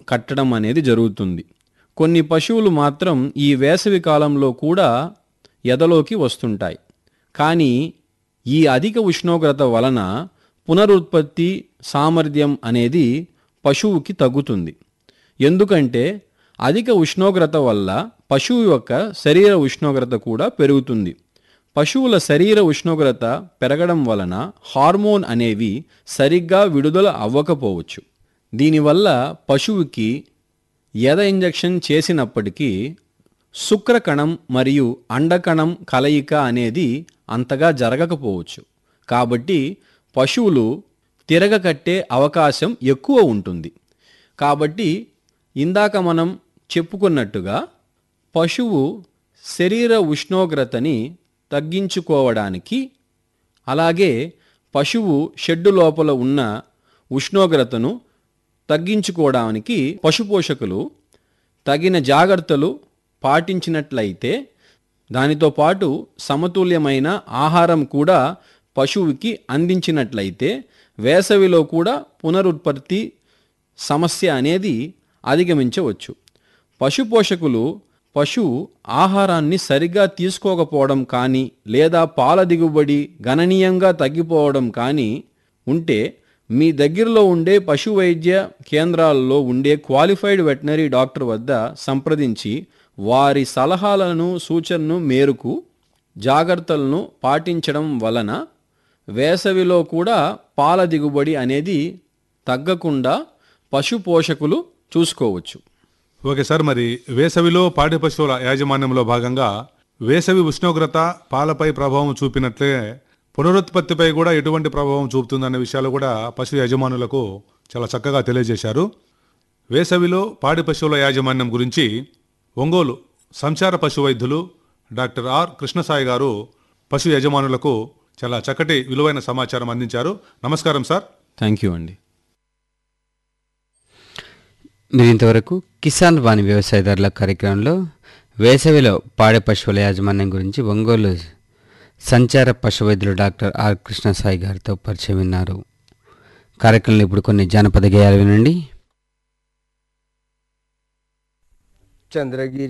కట్టడం అనేది జరుగుతుంది కొన్ని పశువులు మాత్రం ఈ వేసవి కాలంలో కూడా ఎదలోకి వస్తుంటాయి కానీ ఈ అధిక ఉష్ణోగ్రత వలన పునరుత్పత్తి సామర్థ్యం అనేది పశువుకి తగ్గుతుంది ఎందుకంటే అధిక ఉష్ణోగ్రత వల్ల పశువు యొక్క శరీర ఉష్ణోగ్రత కూడా పెరుగుతుంది పశువుల శరీర ఉష్ణోగ్రత పెరగడం వలన హార్మోన్ అనేవి సరిగ్గా విడుదల అవ్వకపోవచ్చు దీనివల్ల పశువుకి ఎద ఇంజెక్షన్ చేసినప్పటికీ శుక్రకణం మరియు అండకణం కలయిక అనేది అంతగా జరగకపోవచ్చు కాబట్టి పశువులు తిరగకట్టే అవకాశం ఎక్కువ ఉంటుంది కాబట్టి ఇందాక మనం చెప్పుకున్నట్టుగా పశువు శరీర ఉష్ణోగ్రతని తగ్గించుకోవడానికి అలాగే పశువు షెడ్డు లోపల ఉన్న ఉష్ణోగ్రతను తగ్గించుకోవడానికి పశుపోషకులు తగిన జాగ్రత్తలు పాటించినట్లయితే దానితో పాటు సమతుల్యమైన ఆహారం కూడా పశువుకి అందించినట్లయితే వేసవిలో కూడా పునరుత్పత్తి సమస్య అనేది అధిగమించవచ్చు పశుపోషకులు పశువు ఆహారాన్ని సరిగ్గా తీసుకోకపోవడం కానీ లేదా పాల దిగుబడి గణనీయంగా తగ్గిపోవడం కానీ ఉంటే మీ దగ్గరలో ఉండే పశు వైద్య కేంద్రాల్లో ఉండే క్వాలిఫైడ్ వెటనరీ డాక్టర్ వద్ద సంప్రదించి వారి సలహాలను సూచనను మేరకు జాగ్రత్తలను పాటించడం వలన వేసవిలో కూడా పాల దిగుబడి అనేది తగ్గకుండా పశు పోషకులు చూసుకోవచ్చు ఓకే సార్ మరి వేసవిలో పాడి పశువుల యాజమాన్యంలో భాగంగా వేసవి ఉష్ణోగ్రత పాలపై ప్రభావం చూపినట్లే పునరుత్పత్తిపై కూడా ఎటువంటి ప్రభావం చూపుతుందనే విషయాలు కూడా పశు యజమానులకు చాలా చక్కగా తెలియజేశారు వేసవిలో పాడి పశువుల యాజమాన్యం గురించి ఒంగోలు సంచార పశు వైద్యులు డాక్టర్ ఆర్ కృష్ణసాయి గారు పశు యజమానులకు చాలా చక్కటి విలువైన సమాచారం అందించారు నమస్కారం సార్ థ్యాంక్ యూ అండి మీరు ఇంతవరకు కిసాన్ వాణి వ్యవసాయదారుల కార్యక్రమంలో వేసవిలో పాడి పశువుల యాజమాన్యం గురించి ఒంగోలు సంచార పశు వైద్యులు డాక్టర్ ఆర్ కృష్ణసాయి గారితో పరిచయం విన్నారు కార్యక్రమంలో ఇప్పుడు కొన్ని జానపద గేయాలు వినండి చంద్రగిరి